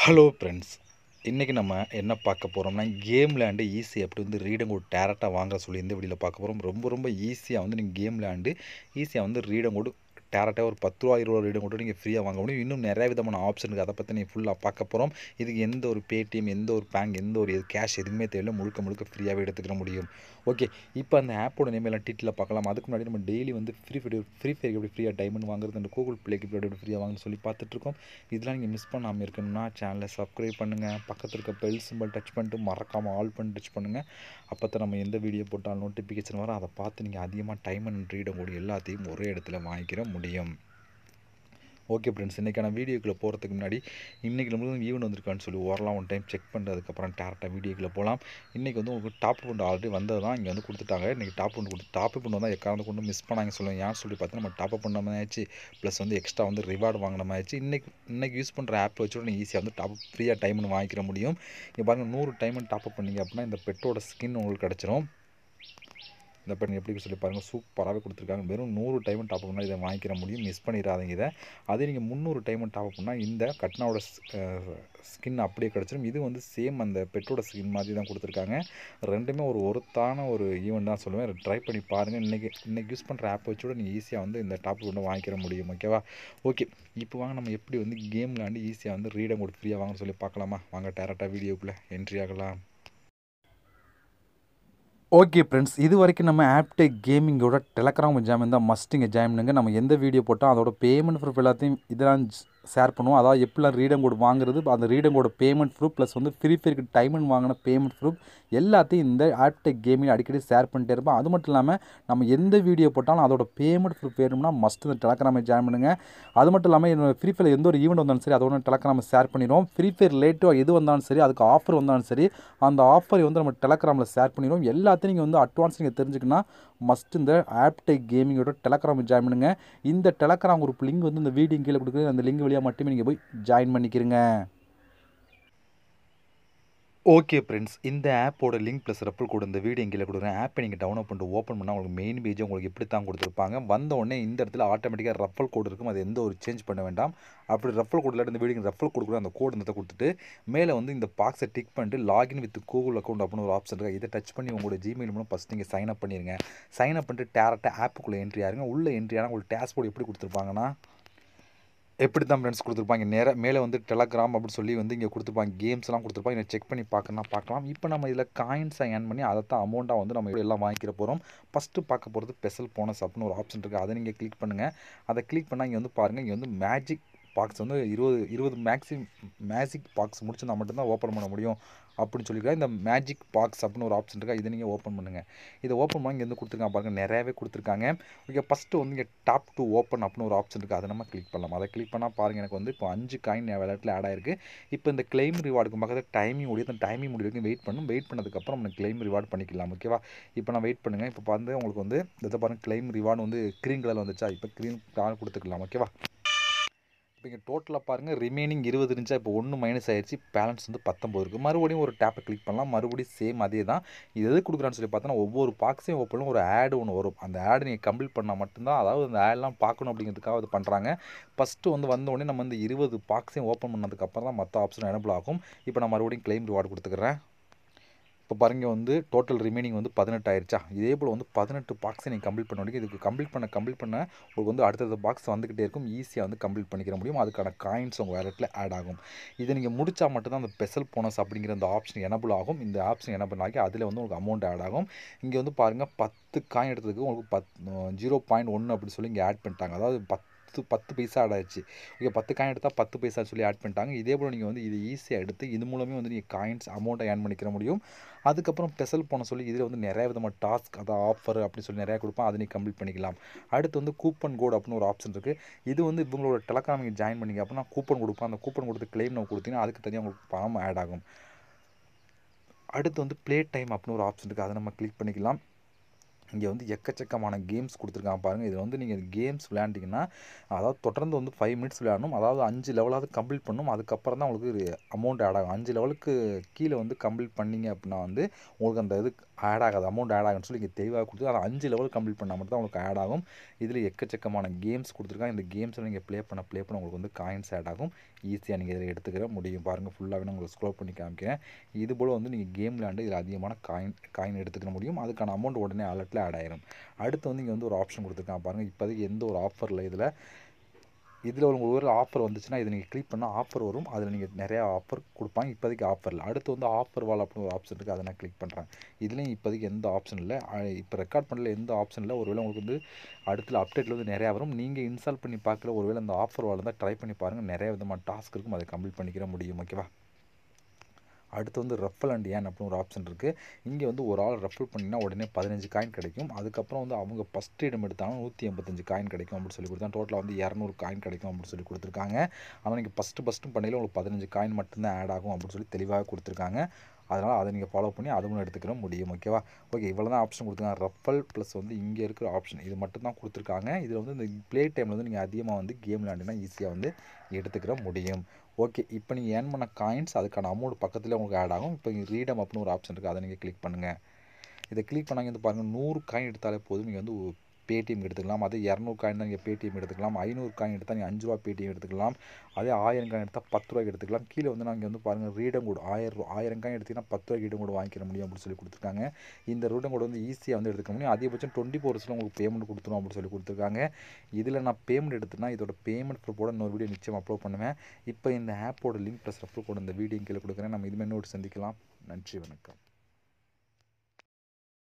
hello friends இன்றைக்கி நம்ம என்ன பார்க்க போகிறோம்னா கேம் லேண்டு ஈஸி எப்படி வந்து ரீடம் கோட் டேரெக்டாக வாங்க சொல்லி இந்த வீடியோவில் பார்க்க போகிறோம் ரொம்ப ரொம்ப ஈஸியாக வந்து நீங்கள் கேம் லேண்டு ஈஸியாக வந்து ரீடம் கோடு டேரெக்டாக ஒரு பத்து ரூபா இருபது ரீடம் கோடு நீங்கள் ஃப்ரீயாக வாங்க முடியும் இன்னும் நிறைய விதமான ஆப்ஷன் இருக்குது அதை பற்றி நீங்கள் ஃபுல்லாக பார்க்க போகிறோம் இதுக்கு எந்த ஒரு பேடிஎம் எந்த ஒரு பேங்க் எந்த ஒரு கேஷ் எதுவுமே தேவையில்லை முழுக்க முழுக்க ஃப்ரீயாகவே எடுத்துக்கிற முடியும் ஓகே இப்போ அந்த ஆப்போட நேமெல்லாம் டீட்டில் பார்க்கலாம் அதுக்கு முன்னாடி நம்ம டெய்லி வந்து ஃப்ரீ ஃபயர் ஃப்ரீ ஃபயர் எப்படி ஃப்ரீயாக டைமண்ட் வாங்குறது அந்த கூகுள் பிளேக்கு எப்படி ஃப்ரீயாக வாங்கன்னு சொல்லி பார்த்துட்ருக்கோம் இதெல்லாம் நீங்கள் மிஸ் பண்ணாமல் இருக்கணும்னா சேனலை சப்ஸ்கிரைப் பண்ணுங்கள் பக்கத்தில் இருக்க பெல் சிம்பிள் டச் பண்ணிட்டு மறக்காமல் ஆல் பண்ணி டச் பண்ணுங்கள் அப்போ தான் நம்ம எந்த வீடியோ போட்டாலும் நோட்டிஃபிகேஷன் வரும் அதை பார்த்து நீங்கள் அதிகமாக டைம் அண்ட் ரீடம் கூட எல்லாத்தையும் ஒரே இடத்துல வாங்கிக்கிற முடியும் ஓகே ஃப்ரெண்ட்ஸ் இன்றைக்கான வீடியோக்குள்ளே போகிறதுக்கு முன்னாடி இன்றைக்கி நம்மளுக்கு ஈவெண்ட் வந்திருக்கான்னு சொல்லி ஓரலாம் ஒன் டைம் செக் பண்ணதுக்கப்புறம் டேரெக்டாக வீடியோக்குள்ளே போகலாம் இன்றைக்கி வந்து உங்களுக்கு டாப் பண்ண ஆல்ரெடி வந்தது தான் இங்கே வந்து கொடுத்துட்டாங்க இன்றைக்கி டாப் பண்ணி கொடுத்து டாப் பண்ண தான் எக்காரந்து கொண்டு மிஸ் பண்ணாங்க சொல்லுவேன் ஏன் சொல்லி பார்த்தா நம்ம டாப் பண்ண மாதிரி ஆச்சு ப்ளஸ் வந்து எக்ஸ்ட்ரா வந்து ரிவார்டு வாங்கின மாதிரி ஆச்சு இன்றைக்கி இன்றைக்கி யூஸ் பண்ணுற ஆப் வச்சு நீங்கள் ஈஸியாக வந்து டாப் ஃப்ரீயாக டைம்னு வாங்கிக்கிற முடியும் இங்கே பாருங்கள் நூறு டைம் டாப் பண்ணிங்க அப்படின்னா இந்த பெட்டோட ஸ்கின் உங்களுக்கு கிடச்சிரும் இந்த பெண் எப்படி சொல்லி பாருங்கள் சூப்பராகவே கொடுத்துருக்காங்க வெறும் நூறு டைம் டாப் பண்ணால் இதை வாங்கிக்கிற முடியும் மிஸ் பண்ணிடாதீங்க இதை அதே நீங்கள் முந்நூறு டைம் டாப் பண்ணால் இந்த கட்னாவோட ஸ்கின் அப்படியே கிடச்சிரும் இது வந்து சேம் அந்த பெட்டோட ஸ்கின் மாதிரி தான் கொடுத்துருக்காங்க ரெண்டுமே ஒரு ஒருத்தான ஒரு ஈவெண்ட் தான் சொல்லுவேன் ட்ரை பண்ணி பாருங்கள் இன்றைக்கி இன்றைக்கி யூஸ் பண்ணுற ஆப் வச்சோட நீங்கள் ஈஸியாக வந்து இந்த டாப் கொண்டு வாங்கிக்கிற முடியும் ஓகேவா ஓகே இப்போ வாங்க நம்ம எப்படி வந்து கேம் விளாண்டு ஈஸியாக வந்து ரீடம் கூட ஃப்ரீயாக வாங்கன்னு சொல்லி பார்க்கலாமா வாங்க டேரெக்டாக வீடியோக்குள்ளே என்ட்ரி ஆகலாம் ஓகே ஃப்ரெண்ட்ஸ் இது வரைக்கும் நம்ம ஆப்டெக் கேமிங்கோட டெலகிராம் ஜாம் இருந்தால் மஸ்ட் இங்கே ஜாயின் பண்ணுங்க நம்ம எந்த வீடியோ போட்டால் அதோட பேமெண்ட் ப்ரூஃப் எல்லாத்தையும் இதெல்லாம் ஷேர் பண்ணுவோம் அதாவது எப்படிலாம் ரீடம் கோடு வாங்குறது அந்த ரீடம் கோட பேமெண்ட் ப்ரூஃப் ப்ளஸ் வந்து ஃப்ரீ ஃபயருக்கு டைமண்ட் வாங்கின பேமெண்ட் ப்ரூஃப் எல்லாத்தையும் இந்த ஆப்டெக் கேமிங் அடிக்கடி ஷேர் பண்ணிட்டே இருப்போம் அது மட்டும் இல்லாமல் நம்ம எந்த வீடியோ போட்டாலும் அதோட பேமெண்ட் ப்ரூஃப் வேணும்னா மஸ்ட் இந்த டெலகிராமை ஜாயின் பண்ணுங்கள் அது மட்டும் இல்லாமல் என்னோட ஃப்ரீ ஃபயர் எந்த ஒரு ஈவெண்ட் வந்தாலும் சரி அதோட டெலகிராமை ஷேர் பண்ணிடுவோம் ஃப்ரீ ஃபயர் ரிலேட்டிவாக எது வந்தாலும் சரி அதுக்கு ஆஃபர் வந்தாலும் சரி அந்த ஆஃபரை வந்து நம்ம டெலகிராமில் ஷேர் பண்ணிடுவோம் எல்லாத்தையும் நீங்கள் வந்து அட்வான்ஸ் நீங்கள் தெரிஞ்சுக்கணும் மஸ்ட் இந்த ஆப்டெக் கேமிங்கோட டெலகிராம் ஜாயின் பண்ணுங்கள் இந்த டெலகிராம் குரூப் லிங்க் வந்து இந்த வீடியோ கீழே கொடுக்குறது அந்த லிங்க் வழியாக மட்டுமே நீங்கள் போய் ஜாயின் பண்ணிக்கிறீங்க ஓகே ஃப்ரெண்ட்ஸ் இந்த ஆப்போட லிங்க் ப்ளஸ் ரெஃபர் கோடு இந்த வீடியோ கீழே கொடுக்குறேன் ஆப்பை நீங்கள் டவுன்லோட் பண்ணிட்டு ஓப்பன் பண்ணால் உங்களுக்கு மெயின் பேஜ் உங்களுக்கு எப்படி தான் கொடுத்துருப்பாங்க வந்த உடனே இந்த இடத்துல ஆட்டோமேட்டிக்காக ரெஃபல் கோடு இருக்கும் அது எந்த ஒரு சேஞ்ச் பண்ண வேண்டாம் அப்படி ரெஃபல் கோடில் இந்த வீடியோ ரெஃபல் கோடு கூட அந்த கோடு இந்த கொடுத்துட்டு மேலே வந்து இந்த பாக்ஸை டிக் பண்ணிட்டு லாகின் வித் கூகுள் அக்கௌண்ட் அப்படின்னு ஒரு ஆப்ஷன் இருக்குது இதை டச் பண்ணி உங்களோட ஜிமெயில் மூலம் ஃபஸ்ட் நீங்கள் சைன் அப் பண்ணிடுங்க சைன் அப் பண்ணிட்டு டேரெக்டாக ஆப்புக்குள்ளே என்ட்ரி ஆகுங்க உள்ளே என்ட்ரி ஆனால் உங்களுக்கு டேஷ்போர்டு எப்படி கொடுத்துருப்பாங்கன்னா எப்படி தான் ஃப்ரெண்ட்ஸ் கொடுத்துருப்பாங்க நேராக மேலே வந்து டெலகிராம் அப்படின்னு சொல்லி வந்து இங்கே கொடுத்துருப்பாங்க கேம்ஸ்லாம் கொடுத்துருப்பாங்க இதை செக் பண்ணி பார்க்கணும்னா பார்க்கலாம் இப்போ நம்ம இதில் காயின்ஸை ஏர்ன் பண்ணி அதை தான் அமௌண்ட்டாக வந்து நம்ம எல்லாம் வாங்கிக்கிற போகிறோம் ஃபஸ்ட்டு பார்க்க போகிறது ஸ்பெஷல் போனஸ் அப்படின்னு ஒரு ஆப்ஷன் இருக்குது அதை நீங்கள் கிளிக் பண்ணுங்கள் அதை கிளிக் பண்ணால் இங்கே வந்து பாருங்கள் இங்கே வந்து மேஜிக் பாக்ஸ் வந்து இருபது இருபது மேக்ஸிம் மேஜிக் பாக்ஸ் முடிச்சிருந்தா மட்டும்தான் ஓப்பன் பண்ண முடியும் அப்படின்னு சொல்லியிருக்கா இந்த மேஜிக் பாக்ஸ் அப்படின்னு ஒரு ஆப்ஷன் இருக்கா இதை நீங்கள் ஓப்பன் பண்ணுங்கள் இதை ஓப்பன் பண்ணி இங்கே கொடுத்துருக்காங்க பாருங்கள் நிறையவே கொடுத்துருக்காங்க ஓகே ஃபஸ்ட்டு வந்து இங்கே டாப் டு ஓப்பன் அப்படின்னு ஒரு ஆப்ஷன் இருக்குது அதை நம்ம கிளிக் பண்ணலாம் அதை கிளிக் பண்ணால் பாருங்கள் எனக்கு வந்து இப்போ அஞ்சு காயின் என் விளையாட்டில் ஆட் ஆயிருக்கு இப்போ இந்த கிளைம் ரிவார்டுக்கு பக்கத்தில் டைமிங் முடியும் அந்த டைமிங் முடிவு வரைக்கும் வெயிட் பண்ணும் வெயிட் பண்ணதுக்கப்புறம் நம்ம கிளைம் ரிவார்டு பண்ணிக்கலாம் ஓகேவா இப்போ நான் வெயிட் பண்ணுங்கள் இப்போ வந்து உங்களுக்கு வந்து இதை பாருங்கள் கிளைம் ரிவார்டு வந்து க்ரீன் கலர் வந்துச்சா இப்போ க்ரீன் கலர் கொடுத்துக்கலாம் ஓகேவா இப்போ இங்கே டோட்டலாக பாருங்கள் ரிமைனிங் இருபது இருந்துச்சா இப்போ ஒன்று மைனஸ் ஆயிடுச்சு பேலன்ஸ் வந்து பத்தொம்பது இருக்குது மறுபடியும் ஒரு டேப்பை கிளிக் பண்ணலாம் மறுபடியும் சேம் அதே தான் இது எது கொடுக்குறான்னு சொல்லி பார்த்தோன்னா ஒவ்வொரு பாக்ஸையும் ஓப்பனும் ஒரு ஆடு ஒன்று வரும் அந்த ஆடு நீங்கள் கம்ப்ளீட் பண்ணால் மட்டும்தான் அதாவது அந்த ஆட்லாம் பார்க்கணும் அப்படிங்கிறதுக்காக அது பண்ணுறாங்க ஃபஸ்ட்டு வந்து வந்த உடனே நம்ம இந்த இருபது பாக்ஸையும் ஓப்பன் பண்ணதுக்கப்புறம் தான் மற்ற ஆப்ஷன் எனபிள் ஆகும் இப்போ நான் மறுபடியும் கிளைம் ரிவார்டு கொடுத்துக்கிறேன் இப்போ பாருங்க வந்து டோட்டல் ரிமைனிங் வந்து பதினெட்டு ஆயிடுச்சா இதே போல் வந்து பதினெட்டு பாக்ஸை நீங்கள் கம்ப்ளீட் பண்ண முடியும் இதுக்கு கம்ப்ளீட் பண்ண கம்ப்ளீட் பண்ண உங்களுக்கு வந்து அடுத்தடுத்த பாக்ஸ் வந்துக்கிட்டே இருக்கும் ஈஸியாக வந்து கம்ப்ளீட் பண்ணிக்கிற முடியும் அதுக்கான காயின்ஸ் உங்கள் வேலட்டில் ஆட் ஆகும் இதை நீங்கள் முடித்தா மட்டும்தான் அந்த ஸ்பெஷல் போனஸ் அப்படிங்கிற அந்த ஆப்ஷன் எனபிள் ஆகும் இந்த ஆப்ஷன் எனபிள் ஆகி அதில் வந்து உங்களுக்கு அமௌண்ட் ஆட் ஆகும் இங்கே வந்து பாருங்கள் பத்து காயின் எடுத்ததுக்கு உங்களுக்கு பத் ஜீரோ பாயிண்ட் ஒன்று அப்படின்னு சொல்லி இங்கே ஆட் பண்ணிட்டாங்க அதாவது பத்து பத்து பத்து பைசா ஆட் ஆயிடுச்சு ஓகே பத்து காயின் எடுத்தால் பத்து பைசா சொல்லி ஆட் பண்ணிட்டாங்க இதே போல் நீங்கள் வந்து இது ஈஸியாக எடுத்து இது மூலமே வந்து நீங்கள் காயின்ஸ் அமௌண்ட்டை ஏர்ன் பண்ணிக்கிற முடியும் அதுக்கப்புறம் ஸ்பெஷல் போன சொல்லி இதில் வந்து நிறைய விதமான டாஸ்க் அதான் ஆஃபர் அப்படின்னு சொல்லி நிறையா கொடுப்போம் அதை நீங்கள் கம்ப்ளீட் பண்ணிக்கலாம் அடுத்து வந்து கூப்பன் கோட் அப்படின்னு ஒரு ஆப்ஷன் இருக்குது இது வந்து இவங்களோட டெலகிராம் நீங்கள் ஜாயின் பண்ணிங்க அப்படின்னா கூப்பன் கொடுப்போம் அந்த கூப்பன் கொடுத்து கிளைம் நம்ம கொடுத்தீங்கன்னா அதுக்கு தனியாக உங்களுக்கு பணம் ஆட் ஆகும் அடுத்து வந்து ப்ளே டைம் அப்படின்னு ஒரு ஆப்ஷன் இருக்குது அதை நம்ம கிளிக் பண்ணிக்கலாம் இங்கே வந்து எக்கச்சக்கமான கேம்ஸ் கொடுத்துருக்காங்க பாருங்கள் இதில் வந்து நீங்கள் கேம்ஸ் விளையாண்டிங்கன்னா அதாவது தொடர்ந்து வந்து ஃபைவ் மினிட்ஸ் விளையாடணும் அதாவது அஞ்சு லெவலாவது கம்ப்ளீட் பண்ணணும் அதுக்கப்புறம் தான் உங்களுக்கு அமௌண்ட் ஆட் ஆகும் அஞ்சு லெவலுக்கு கீழே வந்து கம்ப்ளீட் பண்ணீங்க அப்படின்னா வந்து உங்களுக்கு அந்த இது ஆட் ஆகாது அமௌண்ட் ஆட் ஆகும்னு சொல்லி இங்கே தெளிவாக கொடுத்து அதை அஞ்சு லெவல் கம்ப்ளீட் பண்ணால் மட்டும் தான் உங்களுக்கு ஆட் ஆகும் இதில் எக்கச்சக்கமான கேம்ஸ் கொடுத்துருக்காங்க இந்த கேம்ஸில் நீங்கள் ப்ளே பண்ண ப்ளே பண்ண உங்களுக்கு வந்து காயின்ஸ் ஆட் ஆகும் ஈஸியாக நீங்கள் இதில் எடுத்துக்கிற முடியும் பாருங்கள் ஃபுல்லாகவே நான் உங்களுக்கு ஸ்க்ரோல் பண்ணி காமிக்கிறேன் இது போல் வந்து நீங்கள் கேம் விளையாண்டு இதில் அதிகமான காயின் காயின் எடுத்துக்கிற முடியும் அதுக்கான அமௌண்ட் உடனே அலர்ட்டில் ஆட் ஆயிரும் அடுத்து வந்து இங்கே வந்து ஒரு ஆப்ஷன் கொடுத்துருக்காங்க பாருங்கள் இப்போதைக்கு எந்த ஒரு ஆஃபரில் இதில் இதில் உங்களுக்கு ஒரு ஆஃபர் வந்துச்சுன்னா இதை நீங்கள் கிளிக் பண்ணால் ஆஃபர் வரும் அதில் நீங்கள் நிறையா ஆஃபர் கொடுப்பாங்க இப்போதைக்கு ஆஃபர் இல்லை அடுத்து வந்து ஆஃபர் வால் அப்படின்னு ஒரு ஆப்ஷன் இருக்குது அதை நான் கிளிக் பண்ணுறேன் இதுலேயும் இப்போதைக்கு எந்த ஆப்ஷன் இல்லை இப்போ ரெக்கார்ட் பண்ணல எந்த ஆப்ஷன் இல்லை ஒருவேளை உங்களுக்கு வந்து அடுத்த அப்டேட்டில் வந்து நிறையா வரும் நீங்கள் இன்ஸ்டால் பண்ணி பார்க்கல ஒருவேளை அந்த ஆஃபர் வால் தான் ட்ரை பண்ணி பாருங்கள் நிறைய விதமான டாஸ்க் இருக்கும் அதை கம்ப்ளீட் பண்ணிக்கிற முடியும் ஓகேவா அடுத்து வந்து ரெஃபல் அண்ட் ஏன் அப்படின்னு ஒரு ஆப்ஷன் இருக்குது இங்கே வந்து ஒரு ஆள் ரெஃபல் பண்ணிங்கன்னா உடனே பதினஞ்சு காயின் கிடைக்கும் அதுக்கப்புறம் வந்து அவங்க ஃபஸ்ட் இடம் எடுத்தாலும் நூற்றி எண்பத்தஞ்சு காயின் கிடைக்கும் அப்படின்னு சொல்லி கொடுத்தா டோட்டலாக வந்து இரநூறு காயின் கிடைக்கும் அப்படின்னு சொல்லி கொடுத்துருக்காங்க ஆனால் நீங்கள் ஃபஸ்ட்டு ஃபஸ்ட்டு பண்ணையில் உங்களுக்கு பதினஞ்சு காயின் மட்டும்தான் ஆட் ஆகும் அப்படின்னு சொல்லி தெளிவாக கொடுத்துருக்காங்க அதனால் அதை நீங்கள் ஃபாலோ பண்ணி அதுவும் எடுத்துக்கிற முடியும் ஓகேவா ஓகே இவ்வளோ தான் ஆப்ஷன் கொடுத்துருக்காங்க ரஃபல் ப்ளஸ் வந்து இங்கே இருக்கிற ஆப்ஷன் இது மட்டும் தான் கொடுத்துருக்காங்க இதில் வந்து இந்த ப்ளே டைமில் வந்து நீங்கள் அதிகமாக வந்து கேம் விளையாண்டினா ஈஸியாக வந்து எடுத்துக்கிற முடியும் ஓகே இப்போ நீங்கள் ஏர்ன் பண்ண காயின்ஸ் அதுக்கான அமௌண்ட் பக்கத்தில் உங்களுக்கு ஆட் ஆகும் இப்போ இங்கே ரீடம் அப்படின்னு ஒரு ஆப்ஷன் இருக்குது அதை நீங்கள் கிளிக் பண்ணுங்கள் இதை கிளிக் பண்ணாங்க வந்து பாருங்கள் நூறு காயின் எடுத்தாலே போதும் நீங்கள் வந்து பேடிஎம் எடுத்துக்கலாம் அதே இரநூறு காயின் தான் நீங்கள் பேடிஎம் எடுத்துக்கலாம் ஐநூறு காயின் எடுத்தால் நீங்கள் அஞ்சு ரூபா பேடிஎம் எடுத்துக்கலாம் அதே ஆயிரம் காயின் எடுத்தால் பத்து ரூபாய்க்கு எடுத்துக்கலாம் கீழே வந்து நாங்கள் வந்து பாருங்கள் ரீடம் கோடு ஆயிரம் ஆயிரம் காயின் எடுத்திங்கன்னா பத்து ரூபாய்க்கு ரீடம் கோடு வாங்கிக்கிற முடியும் அப்படின்னு சொல்லி கொடுத்துருக்காங்க இந்த ரீடம் கோடு வந்து ஈஸியாக வந்து எடுத்துக்க முடியும் அதிகபட்சம் டுவெண்ட்டி ஃபோர் ஹவர்ஸில் உங்களுக்கு பேமெண்ட் கொடுத்துரும் அப்படின்னு சொல்லி கொடுத்துருக்காங்க இதில் நான் பேமெண்ட் எடுத்துனா இதோட பேமெண்ட் ப்ரூஃபோட இன்னொரு வீடியோ நிச்சயம் அப்லோட் பண்ணுவேன் இப்போ இந்த ஆப்போட லிங்க் ப்ளஸ் ரெஃபர் கோட் இந்த வீடியோ கீழே கொடுக்குறேன் நம்ம இதுமாதிரி நோட் சந்திக்கலாம் நன்றி வணக்கம்